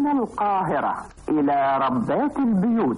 من القاهرة إلى ربات البيوت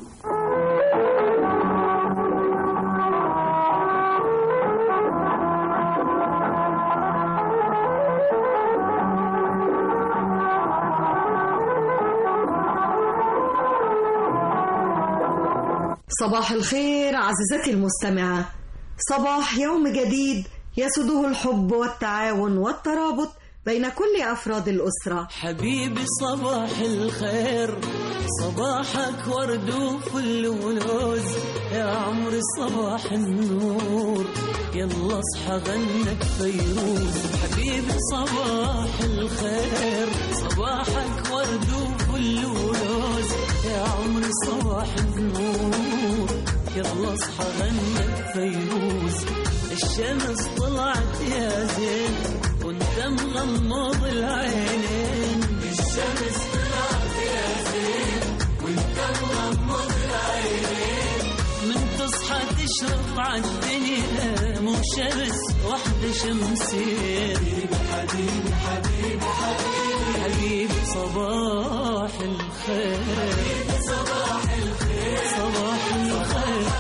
صباح الخير عزيزتي المستمعة صباح يوم جديد يسده الحب والتعاون والترابط بين كل أفراد الأسرة حبيبي صباح الخير صباحك ورد وفل ولوز يا عمري صباح النور يلا اصحى غنك فيروز حبيبي صباح الخير صباحك ورد وفل ولوز يا عمري صباح النور يلا اصحى غنك فيروز الشمس طلعت يا زين وانت مغمض العينين الشمس طلعت يا زين وانت مغمض العينين من تصحى تشرق عالدنيا مو شمس واحدة شمسين حبيبي حبيبي حبيبي حبيبي صباح الخير حبيبي صباح الخير صباح الخير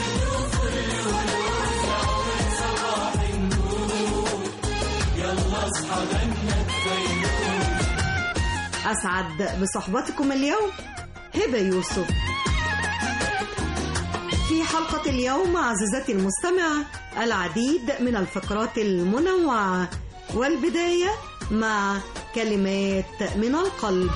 أسعد بصحبتكم اليوم هبة يوسف في حلقة اليوم عزيزتي المستمعة العديد من الفقرات المنوعة والبداية مع كلمات من القلب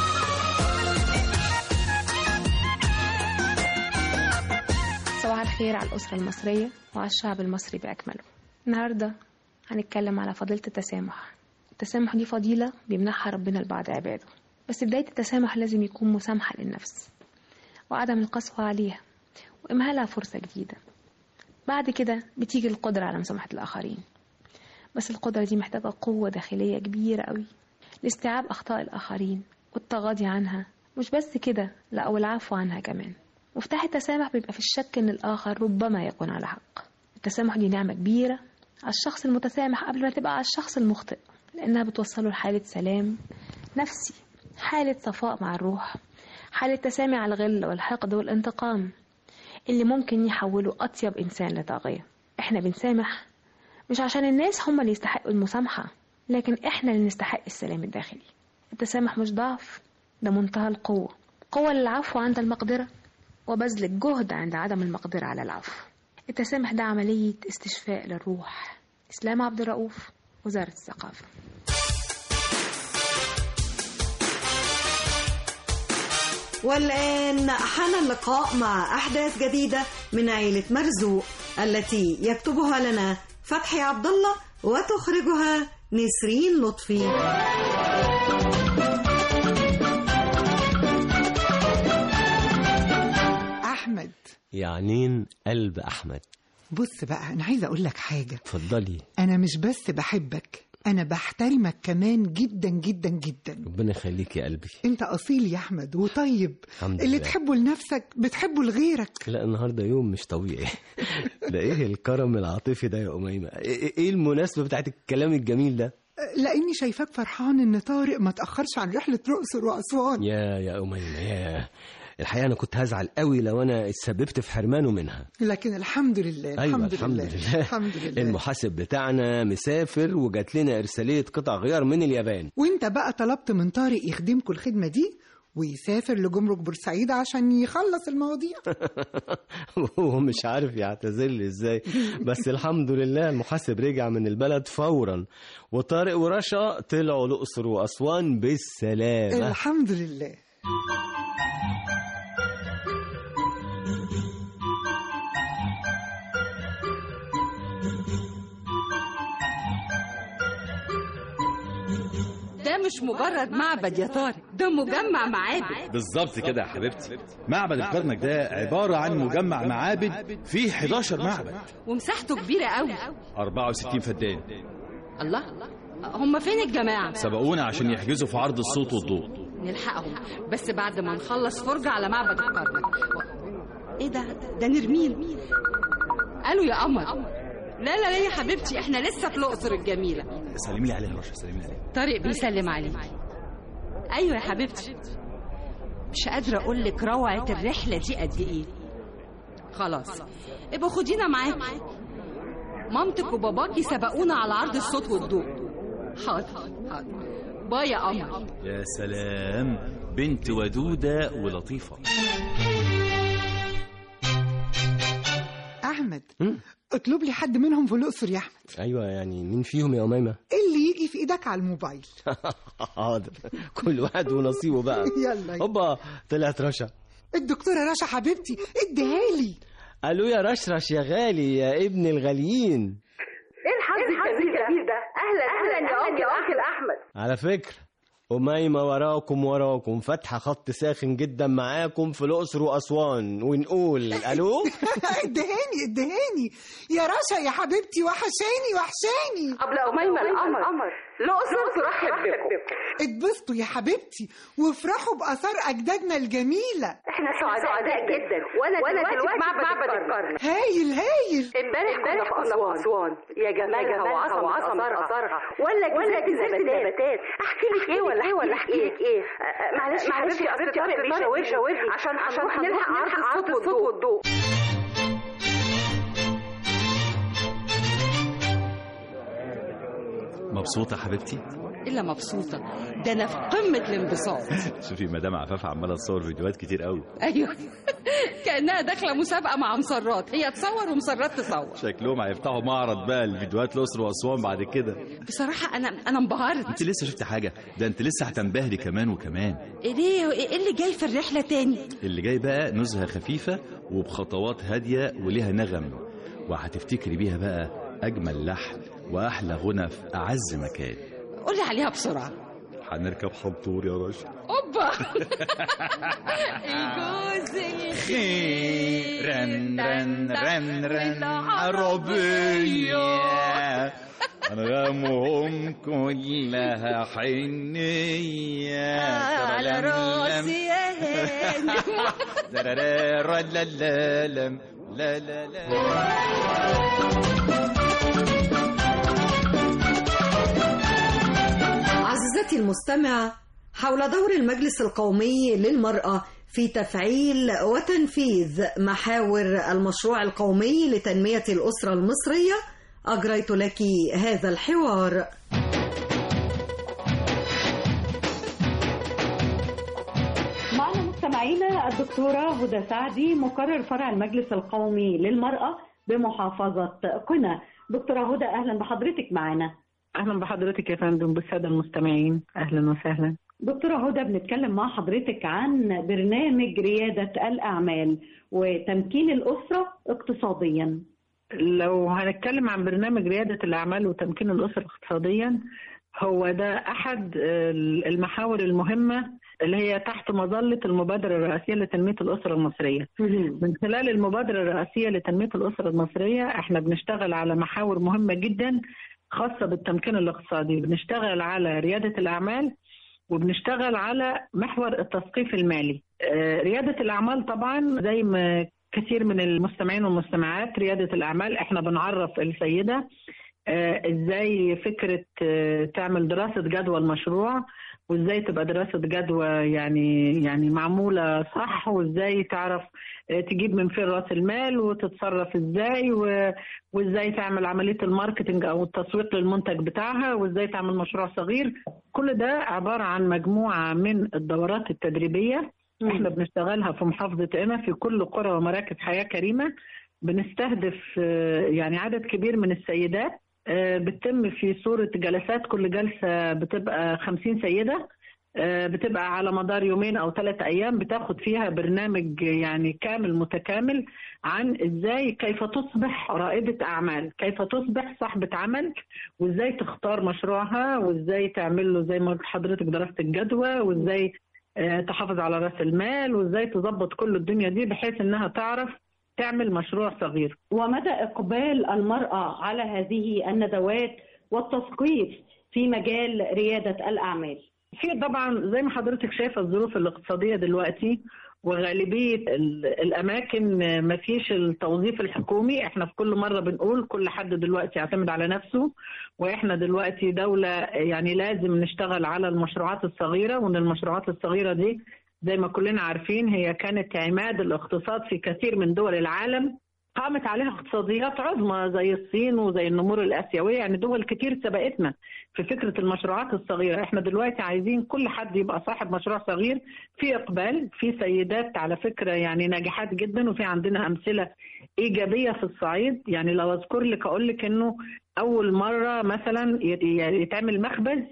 صباح الخير على الأسرة المصرية وعلى الشعب المصري بأكمله النهاردة هنتكلم على فضيلة التسامح التسامح دي فضيلة بيمنحها ربنا لبعض عباده بس بداية التسامح لازم يكون مسامحة للنفس وعدم القسوة عليها وإمهالها فرصة جديدة بعد كده بتيجي القدرة على مسامحة الآخرين بس القدرة دي محتاجة قوة داخلية كبيرة قوي لاستيعاب أخطاء الآخرين والتغاضي عنها مش بس كده لا والعفو عنها كمان مفتاح التسامح بيبقى في الشك إن الآخر ربما يكون على حق التسامح دي نعمة كبيرة على الشخص المتسامح قبل ما تبقى على الشخص المخطئ لأنها بتوصله لحالة سلام نفسي حالة صفاء مع الروح حالة تسامي على الغل والحقد والانتقام اللي ممكن يحوله أطيب إنسان لطاغية إحنا بنسامح مش عشان الناس هم اللي يستحقوا المسامحة لكن إحنا اللي نستحق السلام الداخلي التسامح مش ضعف ده منتهى القوة قوة للعفو عند المقدرة وبذل الجهد عند عدم المقدرة على العفو التسامح ده عملية استشفاء للروح إسلام عبد الرؤوف وزارة الثقافة والآن حان اللقاء مع أحداث جديدة من عيلة مرزوق التي يكتبها لنا فتحي عبد الله وتخرجها نسرين لطفي احمد يعنين قلب أحمد بص بقى انا عايزه اقول لك حاجه اتفضلي انا مش بس بحبك انا بحترمك كمان جدا جدا جدا ربنا يخليك يا قلبي انت اصيل يا احمد وطيب الحمد اللي لله. تحبه لنفسك بتحبه لغيرك لا النهارده يوم مش طبيعي ده ايه الكرم العاطفي ده يا أميمة ايه إيه المناسبة بتاعت الكلام الجميل ده لاني شايفاك فرحان ان طارق ما تاخرش عن رحله الاقصر واسوان يا يا أميمة يا الحقيقة أنا كنت هزعل قوي لو أنا اتسببت في حرمانه منها لكن الحمد لله أيوة الحمد, الحمد لله. لله الحمد لله المحاسب بتاعنا مسافر وجات لنا إرسالية قطع غيار من اليابان وانت بقى طلبت من طارق يخدمكم الخدمه دي ويسافر لجمرك بورسعيد عشان يخلص المواضيع وهو مش عارف يعتذر لي ازاي بس الحمد لله المحاسب رجع من البلد فورا وطارق ورشا طلعوا الأقصر وأسوان بالسلامة الحمد لله ده مش مجرد معبد يا طارق ده مجمع معابد بالظبط كده يا حبيبتي معبد الكرنك ده عبارة عن مجمع معابد فيه 11 معبد ومساحته كبيرة قوي 64 فدان الله هم فين الجماعة سبقونا عشان يحجزوا في عرض الصوت والضوء نلحقهم بس بعد ما نخلص فرجة على معبد الكرنك ايه ده ده نرمين قالوا يا قمر لا لا لا يا حبيبتي احنا لسه في الاقصر الجميله سلمي لي عليه يا رشا سلمي لي عليه طارق بيسلم عليك ايوه يا حبيبتي مش قادره اقول لك روعه الرحله دي قد ايه خلاص ابقى خدينا معاكي مامتك وباباكي سبقونا على عرض الصوت والضوء حاضر حاضر باي يا قمر يا سلام بنت ودودة ولطيفة احمد مم. اطلب لي حد منهم في الاقصر يا احمد ايوه يعني مين فيهم يا اميمه اللي يجي في ايدك على الموبايل حاضر كل واحد ونصيبه بقى يلا هوبا طلعت رشا الدكتوره رشا حبيبتي اديها لي الو يا رشرش يا غالي يا ابن الغاليين ايه الحظ الكبير ده اهلا اهلا يا انكل انكل احمد على فكرة أميمة وراكم وراكم فاتحة خط ساخن جدا معاكم في الأقصر وأسوان ونقول ألو ادهاني ادهاني يا رشا يا حبيبتي وحشاني وحشاني قبل أميمة القمر الأقصر ترحب بكم اتبسطوا يا حبيبتي وافرحوا بآثار أجدادنا الجميلة احنا سعداء جدا وانا وانا دلوقتي في معبد الكرنك هايل هايل امبارح كنا في أسوان يا جمالها وعظمة أثرها ولا جزيرة النباتات أحكي لك إيه ولا إيه ولا أحكي لك إيه معلش معلش يا حبيبتي طارق بيشاور لي عشان عشان نلحق عرض الصوت والضوء مبسوطة حبيبتي الا مبسوطه ده انا في قمه الانبساط شوفي مدام عفاف عمالة تصور فيديوهات كتير قوي ايوه كانها داخله مسابقه مع مسرات هي تصور ومسرات تصور شكلهم هيفتحوا معرض بقى الفيديوهات الأقصر وأسوان بعد كده بصراحه انا انا انبهرت انت لسه شفت حاجة ده انت لسه هتنبهري كمان وكمان ايه ليه ايه اللي جاي في الرحله تاني اللي جاي بقى نزهة خفيفة وبخطوات هادية وليها نغم وهتفتكري بيها بقى أجمل لحن وأحلى غنى في أعز مكان قولي عليها بسرعه هنركب حنطور يا رشا اوبا الجوز الخير رن رن رن رن عربية أنغامهم كلها حنية على راسي يا هاني لا لا لا لا لا لا عزيزتي المستمع حول دور المجلس القومي للمرأة في تفعيل وتنفيذ محاور المشروع القومي لتنمية الأسرة المصرية أجريت لك هذا الحوار معنا مستمعينا الدكتورة هدى سعدي مقرر فرع المجلس القومي للمرأة بمحافظة قنا دكتورة هدى أهلا بحضرتك معنا اهلا بحضرتك يا فندم بالساده المستمعين اهلا وسهلا دكتورة هدى بنتكلم مع حضرتك عن برنامج ريادة الأعمال وتمكين الأسرة اقتصاديا لو هنتكلم عن برنامج رياده الاعمال وتمكين الاسره اقتصاديا هو ده احد المحاور المهمه اللي هي تحت مظله المبادره الرئاسيه لتنميه الاسره المصريه من خلال المبادره الرئاسيه لتنميه الاسره المصريه احنا بنشتغل على محاور مهمه جدا خاصه بالتمكين الاقتصادي بنشتغل على رياده الاعمال وبنشتغل على محور التثقيف المالي آه، رياده الاعمال طبعا زي ما كثير من المستمعين والمستمعات رياده الاعمال احنا بنعرف السيده آه، ازاي فكره آه، تعمل دراسه جدوى المشروع وازاي تبقى دراسه جدوى يعني يعني معموله صح وازاي تعرف آه، تجيب من فين راس المال وتتصرف ازاي و- وازاي تعمل عمليه الماركتنج او التسويق للمنتج بتاعها وازاي تعمل مشروع صغير كل ده عباره عن مجموعه من الدورات التدريبيه احنا بنشتغلها في محافظه قنا في كل قرى ومراكز حياه كريمه بنستهدف آه، يعني عدد كبير من السيدات آه، بتتم في صورة جلسات كل جلسة بتبقى خمسين سيدة آه، بتبقى على مدار يومين أو ثلاثة أيام بتاخد فيها برنامج يعني كامل متكامل عن إزاي كيف تصبح رائدة أعمال كيف تصبح صاحبة عمل وإزاي تختار مشروعها وإزاي تعمل له زي ما قلت حضرتك دراسة الجدوى وإزاي آه، تحافظ على رأس المال وإزاي تظبط كل الدنيا دي بحيث إنها تعرف تعمل مشروع صغير ومدى إقبال المرأة على هذه الندوات والتثقيف في مجال ريادة الأعمال في طبعا زي ما حضرتك شايفه الظروف الاقتصاديه دلوقتي وغالبيه ال- الاماكن ما فيش التوظيف الحكومي احنا في كل مره بنقول كل حد دلوقتي يعتمد على نفسه واحنا دلوقتي دوله يعني لازم نشتغل على المشروعات الصغيره وان المشروعات الصغيره دي زي ما كلنا عارفين هي كانت عماد الاقتصاد في كثير من دول العالم قامت عليها اقتصاديات عظمى زي الصين وزي النمور الاسيويه يعني دول كتير سبقتنا في فكره المشروعات الصغيره احنا دلوقتي عايزين كل حد يبقى صاحب مشروع صغير في اقبال في سيدات على فكره يعني ناجحات جدا وفي عندنا امثله ايجابيه في الصعيد يعني لو اذكر لك اقول لك انه اول مره مثلا يت- يتعمل مخبز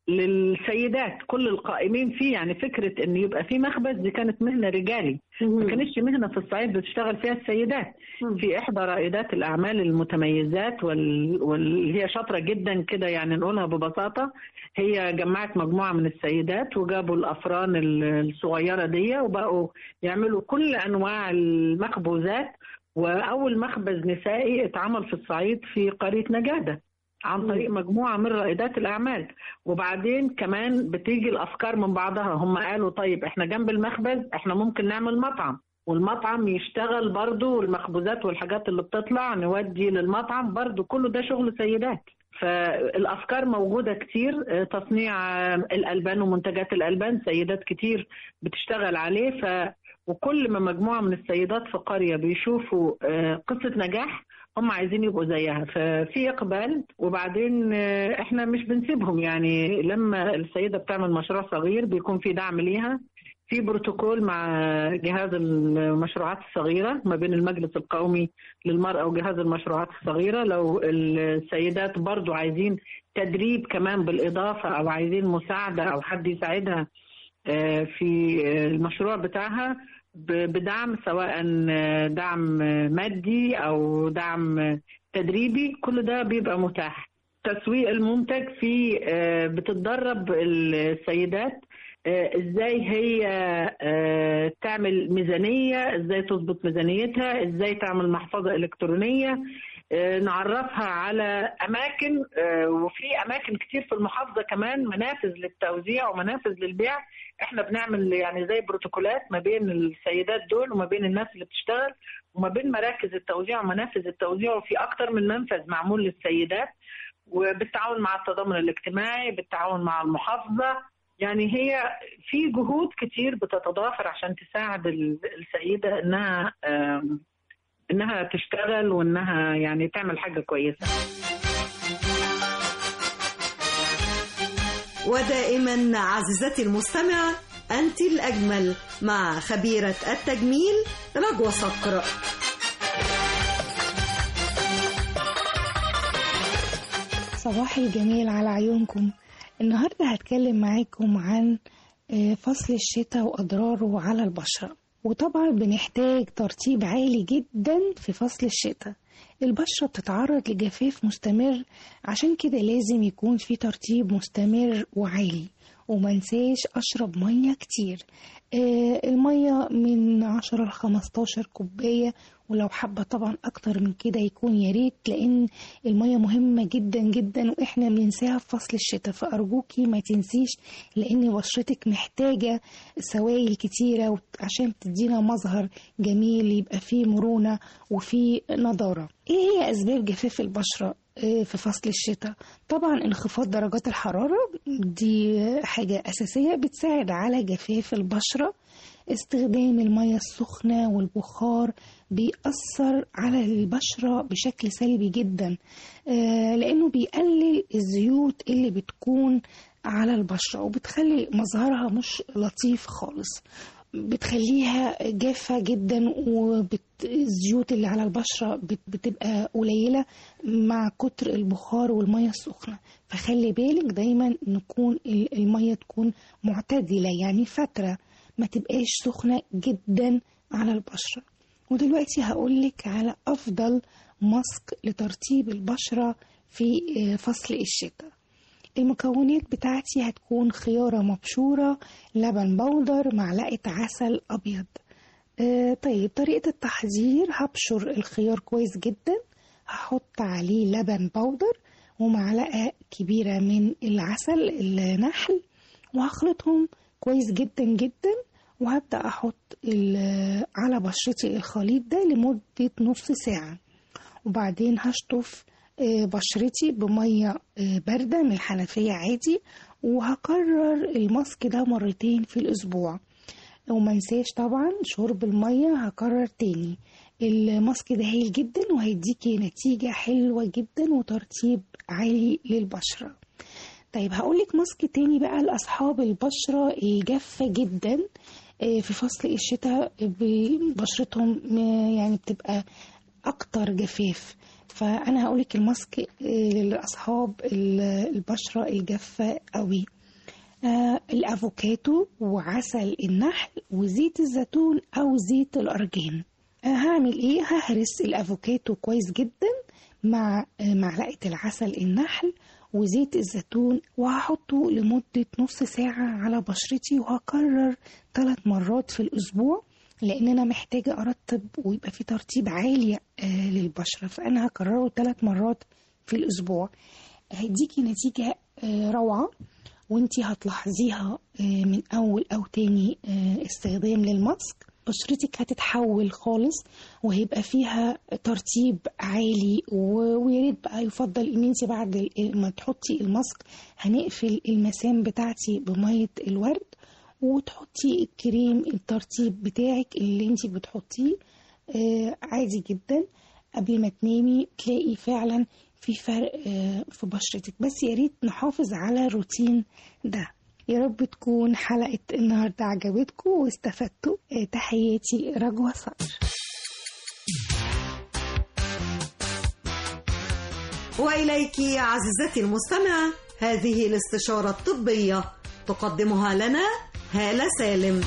للسيدات كل القائمين فيه يعني فكره ان يبقى في مخبز دي كانت مهنه رجالي ما كانتش مهنه في الصعيد بتشتغل فيها السيدات في احدى رائدات الاعمال المتميزات وال- واللي هي شاطره جدا كده يعني نقولها ببساطه هي جمعت مجموعه من السيدات وجابوا الافران ال- الصغيره دي وبقوا يعملوا كل انواع المخبوزات واول مخبز نسائي اتعمل في الصعيد في قريه نجاده عن طريق مجموعه من رائدات الاعمال وبعدين كمان بتيجي الافكار من بعضها هم قالوا طيب احنا جنب المخبز احنا ممكن نعمل مطعم والمطعم يشتغل برضو والمخبوزات والحاجات اللي بتطلع نودي للمطعم برضو كله ده شغل سيدات فالافكار موجوده كتير آه، تصنيع آه، الالبان ومنتجات الالبان سيدات كتير بتشتغل عليه ف وكل ما مجموعه من السيدات في قريه بيشوفوا آه، قصه نجاح هم عايزين يبقوا زيها ففي اقبال وبعدين آه، احنا مش بنسيبهم يعني لما السيده بتعمل مشروع صغير بيكون في دعم ليها في بروتوكول مع جهاز المشروعات الصغيرة ما بين المجلس القومي للمرأة وجهاز المشروعات الصغيرة لو السيدات برضو عايزين تدريب كمان بالإضافة أو عايزين مساعدة أو حد يساعدها آه، في آه، المشروع بتاعها ب- بدعم سواء آه، دعم مادي أو دعم تدريبي كل ده بيبقى متاح تسويق المنتج في آه، بتتدرب السيدات آه، ازاي هي آه، تعمل ميزانيه ازاي تظبط ميزانيتها ازاي تعمل محفظه الكترونيه آه، نعرفها على اماكن آه، وفي اماكن كتير في المحافظه كمان منافذ للتوزيع ومنافذ للبيع احنا بنعمل يعني زي بروتوكولات ما بين السيدات دول وما بين الناس اللي بتشتغل وما بين مراكز التوزيع ومنافذ التوزيع وفي اكتر من منفذ معمول للسيدات وبالتعاون مع التضامن الاجتماعي بالتعاون مع المحافظه يعني هي في جهود كتير بتتضافر عشان تساعد ال- السيده انها آم، انها تشتغل وانها يعني تعمل حاجه كويسه ودائما عزيزتي المستمعة أنت الأجمل مع خبيرة التجميل رجوة صقر صباح الجميل على عيونكم النهاردة هتكلم معاكم عن آه، فصل الشتاء وأضراره على البشرة وطبعا بنحتاج ترطيب عالي جدا في فصل الشتاء البشرة بتتعرض لجفاف مستمر عشان كده لازم يكون في ترطيب مستمر وعالي ومنساش أشرب مية كتير آه المية من 10 ل 15 كوباية ولو حابة طبعا أكتر من كده يكون ياريت لأن المية مهمة جدا جدا وإحنا بننساها في فصل الشتاء فأرجوكي ما تنسيش لأن بشرتك محتاجة سوائل كتيرة وت- عشان تدينا مظهر جميل يبقى فيه مرونة وفيه نضارة إيه هي أسباب جفاف البشرة آه، في فصل الشتاء طبعا انخفاض درجات الحرارة دي حاجة أساسية بتساعد على جفاف البشرة استخدام المياه السخنة والبخار بيأثر على البشرة بشكل سلبي جدا آه، لأنه بيقلل الزيوت اللي بتكون على البشرة وبتخلي مظهرها مش لطيف خالص بتخليها جافة جدا والزيوت اللي على البشرة بت- بتبقى قليلة مع كتر البخار والمية السخنة فخلي بالك دايما نكون ال- المية تكون معتدلة يعني فترة ما تبقاش سخنة جدا على البشرة ودلوقتي هقولك على أفضل ماسك لترطيب البشرة في آه، فصل الشتاء المكونات بتاعتي هتكون خيارة مبشورة لبن بودر معلقة عسل أبيض آه طيب طريقة التحضير هبشر الخيار كويس جدا هحط عليه لبن بودر ومعلقة كبيرة من العسل النحل وهخلطهم كويس جدا جدا وهبدأ أحط ال- على بشرتي الخليط ده لمدة نص ساعة وبعدين هشطف آه، بشرتي بمية آه، باردة من الحنفية عادي وهكرر الماسك ده مرتين في الأسبوع ومنساش طبعا شرب المية هكرر تاني الماسك ده هايل جدا وهيديكي نتيجة حلوة جدا وترطيب عالي للبشرة طيب هقولك ماسك تاني بقى لأصحاب البشرة الجافة جدا آه، في فصل الشتاء ب- بشرتهم آه، يعني بتبقى أكتر جفاف فأنا هقولك الماسك آه، لأصحاب ال- البشرة الجافة قوي آه الافوكاتو وعسل النحل وزيت الزيتون او زيت الارجان آه هعمل ايه ههرس الافوكاتو كويس جدا مع آه معلقه العسل النحل وزيت الزيتون وهحطه لمده نص ساعه على بشرتي وهكرر ثلاث مرات في الاسبوع لان انا محتاجه ارطب ويبقى في ترطيب عالي آه للبشره فانا هكرره ثلاث مرات في الاسبوع هيديكي نتيجه آه روعه وانتي هتلاحظيها آه، من اول او تاني آه، استخدام للماسك بشرتك هتتحول خالص وهيبقى فيها ترطيب عالي و- ويا ريت بقى يفضل ان انت بعد ال- ما تحطي الماسك هنقفل المسام بتاعتي بميه الورد وتحطي الكريم الترطيب بتاعك اللي انت بتحطيه آه، عادي جدا قبل ما تنامي تلاقي فعلا في فرق آه، في بشرتك بس يا ريت نحافظ على الروتين ده يا رب تكون حلقة النهاردة عجبتكم واستفدتوا آه، تحياتي رجوة صقر وإليك عزيزتي المستمعة هذه الاستشارة الطبية تقدمها لنا هالة سالم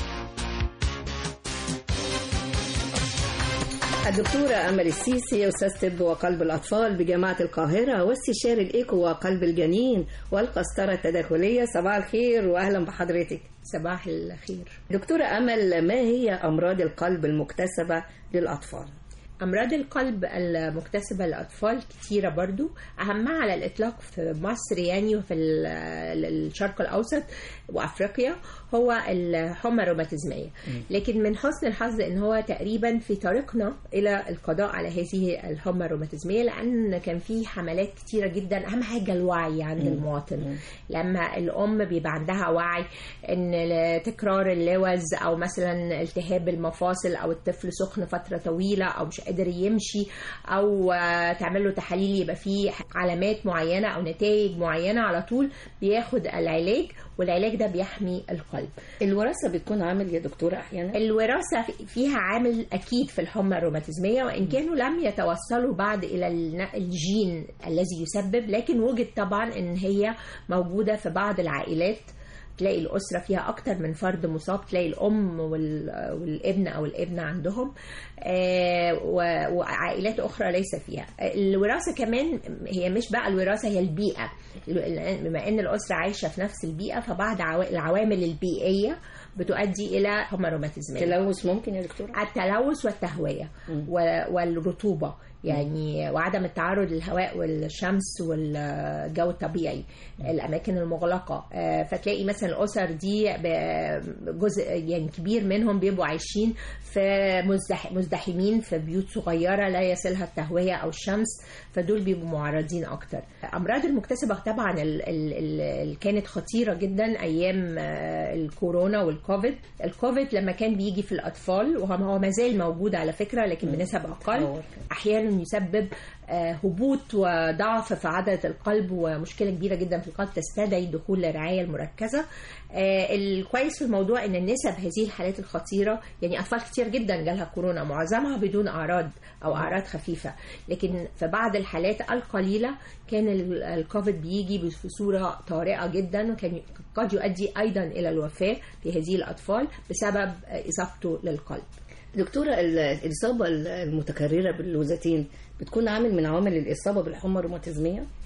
الدكتورة أمل السيسي أستاذ طب وقلب الأطفال بجامعة القاهرة واستشاري الإيكو وقلب الجنين والقسطرة التداخلية صباح الخير وأهلا بحضرتك صباح الخير دكتورة أمل ما هي أمراض القلب المكتسبة للأطفال؟ أمراض القلب المكتسبة للأطفال كتيرة برضو أهمها على الإطلاق في مصر يعني وفي ال- الشرق الأوسط وأفريقيا هو الحمى الروماتيزمية لكن من حسن الحظ ان هو تقريبا في طريقنا الى القضاء على هذه الحمى الروماتيزميه لان كان في حملات كتيره جدا اهم حاجه الوعي عند المواطن لما الام بيبقى عندها وعي ان تكرار اللوز او مثلا التهاب المفاصل او الطفل سخن فتره طويله او مش قادر يمشي او آه، تعمل له تحاليل يبقى فيه علامات معينه او نتائج معينه على طول بياخد العلاج والعلاج ده بيحمي القلب الوراثة بتكون عامل يا دكتورة أحيانا؟ الوراثة فيها عامل أكيد في الحمى الروماتيزمية وإن كانوا لم يتوصلوا بعد إلى الن- الجين الذي يسبب لكن وجد طبعا إن هي موجودة في بعض العائلات تلاقي الأسرة فيها أكتر من فرد مصاب تلاقي الأم وال- والابن أو الابنة عندهم آه، و- وعائلات أخرى ليس فيها الوراثة كمان هي مش بقى الوراثة هي البيئة بما أن الأسرة عايشة في نفس البيئة فبعض عوا- العوامل البيئية بتؤدي إلى حمى روماتيزمية تلوث ممكن يا دكتورة؟ التلوث والتهوية و- والرطوبة يعني وعدم التعرض للهواء والشمس والجو الطبيعي الاماكن المغلقه آه، فتلاقي مثلا الاسر دي ب- جزء يعني كبير منهم بيبقوا عايشين في مزدح- مزدحمين في بيوت صغيره لا يصلها التهويه او الشمس فدول بيبقوا معرضين اكتر امراض المكتسبه طبعا ال- ال- ال- ال- كانت خطيره جدا ايام آه، الكورونا والكوفيد الكوفيد لما كان بيجي في الاطفال وهو هو ما زال موجود على فكره لكن بنسب اقل احيانا يسبب آه، هبوط وضعف في عضله القلب ومشكله كبيره جدا في القلب تستدعي الدخول للرعايه المركزه آه، الكويس في الموضوع ان النسب هذه الحالات الخطيره يعني اطفال كتير جدا جالها كورونا معظمها بدون اعراض او اعراض خفيفه لكن في بعض الحالات القليله كان ال- الكوفيد بيجي بصوره طارئه جدا وكان ي- قد يؤدي ايضا الى الوفاه في هذه الاطفال بسبب آه، اصابته للقلب دكتورة ال- الإصابة المتكررة باللوزتين بتكون عامل من عوامل الإصابة بالحمى الروماتيزمية؟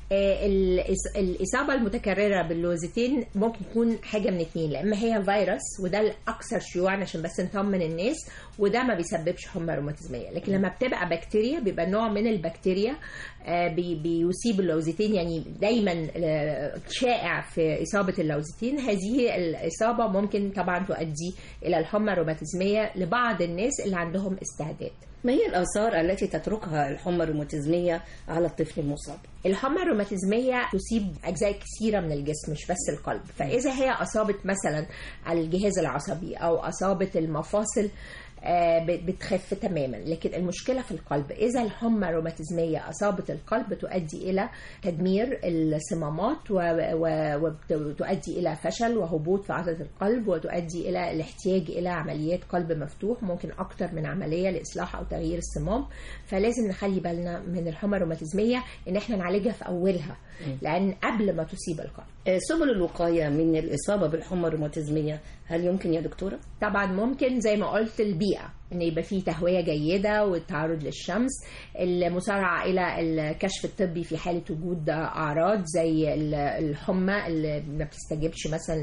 آه، الإص- الإصابة المتكررة باللوزتين ممكن تكون حاجة من اتنين لا إما هي فيروس وده الأكثر شيوعا عشان بس نطمن الناس وده ما بيسببش حمى روماتيزمية لكن لما بتبقى بكتيريا بيبقى نوع من البكتيريا آه، بي- بيصيب اللوزتين يعني دايما آه، شائع في إصابة اللوزتين هذه الإصابة ممكن طبعا تؤدي إلى الحمى الروماتيزمية لبعض الناس اللي عندهم استعداد ما هي الآثار التي تتركها الحمى الروماتيزمية على الطفل المصاب؟ الحمى الروماتيزمية تصيب أجزاء كثيرة من الجسم مش بس القلب فإذا هي أصابت مثلا الجهاز العصبي أو أصابت المفاصل آه، ب- بتخف تماما لكن المشكلة في القلب إذا الحمى الروماتيزمية أصابت القلب تؤدي إلى تدمير الصمامات و- و- وتؤدي إلى فشل وهبوط في عضلة القلب وتؤدي إلى الاحتياج إلى عمليات قلب مفتوح ممكن أكتر من عملية لإصلاح أو تغيير الصمام فلازم نخلي بالنا من الحمى الروماتيزمية إن إحنا نعالجها في أولها لأن قبل ما تصيب القلب آه، سبل الوقاية من الإصابة بالحمى الروماتيزمية هل يمكن يا دكتورة؟ طبعا ممكن زي ما قلت البيئة ان يبقى فيه تهوية جيدة والتعرض للشمس المسارعة الى الكشف الطبي في حالة وجود اعراض زي ال- الحمى اللي ما بتستجيبش مثلا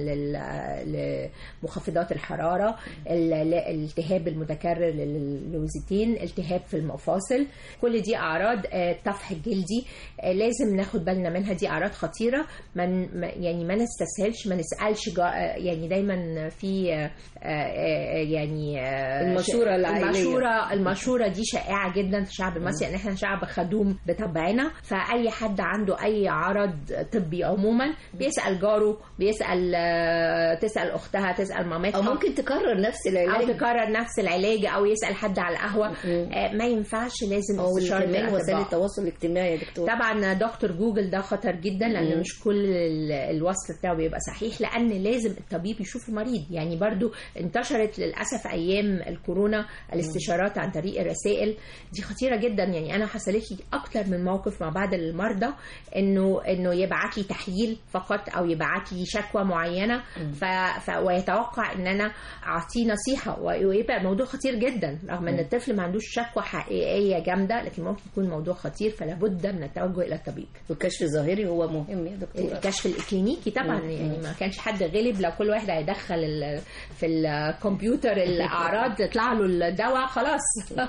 لل- لمخفضات الحرارة ال- الالتهاب المتكرر للوزتين التهاب في المفاصل كل دي اعراض آه، طفح الجلدي آه، لازم ناخد بالنا منها دي اعراض خطيرة من ما- يعني ما نستسهلش ما نسألش جا- آه، يعني دايما في آه، آه، يعني آه، المشورة العائلية. المشورة المشورة دي شائعة جدا في الشعب المصري ان احنا شعب خدوم بطبعنا فأي حد عنده أي عرض طبي عموما بيسأل جاره بيسأل آه، تسأل أختها تسأل مامتها أو ممكن تكرر نفس العلاج. أو تكرر نفس العلاج أو يسأل حد على القهوة آه، ما ينفعش لازم أو استشارة كمان وسائل الأطباء. التواصل الاجتماعي يا دكتور طبعا دكتور جوجل ده خطر جدا لان مم. مش كل ال- الوصف بتاعه بيبقى صحيح لان لازم الطبيب يشوف المريض يعني برضو انتشرت للاسف ايام الكورونا الاستشارات عن طريق الرسائل دي خطيره جدا يعني انا حصلت لي اكتر من موقف مع بعض المرضى انه انه يبعت لي تحليل فقط او يبعت لي شكوى معينه ف... ف... ويتوقع ان انا اعطيه نصيحه و- ويبقى الموضوع خطير جدا رغم ان مم. الطفل ما عندوش شكوى حقيقيه جامده لكن ممكن يكون موضوع خطير فلا بد من التوجه الى الطبيب والكشف الظاهري هو مهم يا دكتورة الكشف الكلينيكي طبعا مم. يعني ما كانش حد غلب لو كل واحد هيدخل ال- في الكمبيوتر الاعراض تطلع له الدواء خلاص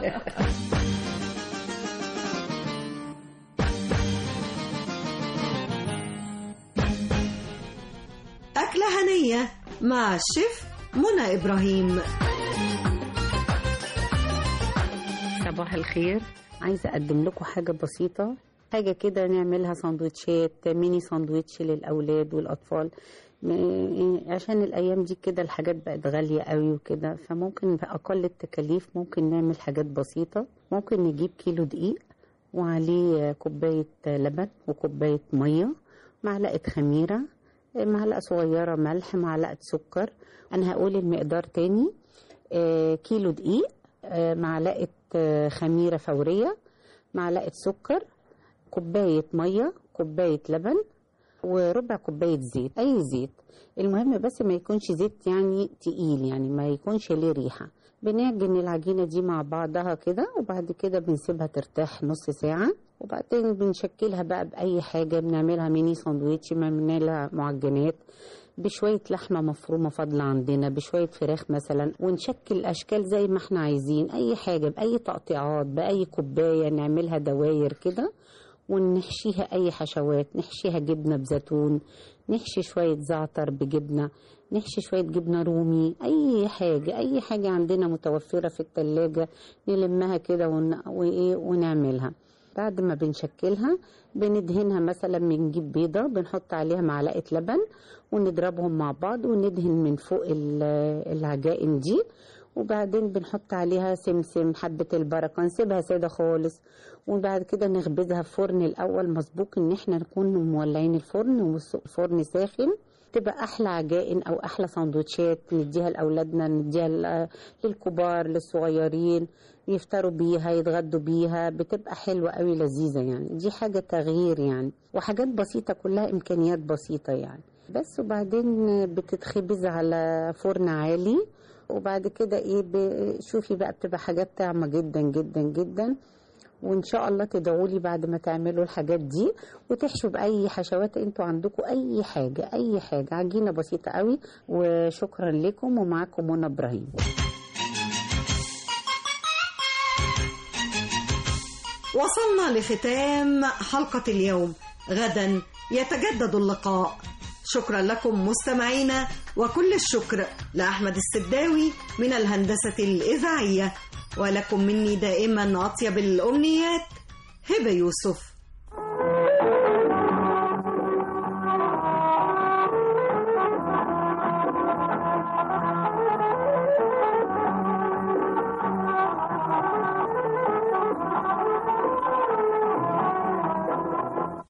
أكلة هنية مع الشيف منى إبراهيم صباح الخير عايزة أقدم لكم حاجة بسيطة حاجة كده نعملها سندوتشات ميني سندوتش للأولاد والأطفال م- عشان الأيام دي كده الحاجات بقت غالية قوي وكده فممكن بأقل التكاليف ممكن نعمل حاجات بسيطة ممكن نجيب كيلو دقيق وعليه كوباية لبن وكوباية مية معلقة خميرة معلقة صغيرة ملح معلقة سكر أنا هقول المقدار تاني آه، كيلو دقيق آه، معلقة آه، خميرة فورية معلقة سكر كوباية مية كوباية لبن وربع كوباية زيت أي زيت المهم بس ما يكونش زيت يعني تقيل يعني ما يكونش ليه ريحة بنعجن العجينة دي مع بعضها كده وبعد كده بنسيبها ترتاح نص ساعة وبعدين بنشكلها بقى بأي حاجة بنعملها ميني ساندويتش بنعملها معجنات بشوية لحمة مفرومة فاضلة عندنا بشوية فراخ مثلا ونشكل الأشكال زي ما احنا عايزين أي حاجة بأي تقطيعات بأي كوباية نعملها دواير كده ونحشيها أي حشوات نحشيها جبنة بزيتون نحشي شوية زعتر بجبنة نحشي شوية جبنة رومي أي حاجة أي حاجة عندنا متوفرة في التلاجة نلمها كده ون... وإيه ونعملها بعد ما بنشكلها بندهنها مثلا بنجيب بيضة بنحط عليها معلقة لبن ونضربهم مع بعض وندهن من فوق ال- العجائن دي وبعدين بنحط عليها سمسم حبة البركة نسيبها سادة خالص وبعد كده نخبزها في فرن الأول مسبوق إن احنا نكون مولعين الفرن والفرن ساخن تبقى أحلى عجائن أو أحلى سندوتشات نديها لأولادنا نديها ل- للكبار للصغيرين يفطروا بيها يتغدوا بيها بتبقى حلوة قوي لذيذة يعني دي حاجة تغيير يعني وحاجات بسيطة كلها إمكانيات بسيطة يعني بس وبعدين بتتخبز على فرن عالي وبعد كده ايه ب- شوفي بقى بتبقى حاجات طعمة جدا جدا جدا وان شاء الله تدعوا لي بعد ما تعملوا الحاجات دي وتحشوا باي حشوات انتوا عندكم اي حاجه اي حاجه عجينه بسيطه قوي وشكرا لكم ومعاكم منى ابراهيم وصلنا لختام حلقة اليوم غدا يتجدد اللقاء شكرا لكم مستمعينا وكل الشكر لأحمد السداوي من الهندسة الإذاعية ولكم مني دائما أطيب الأمنيات هبة يوسف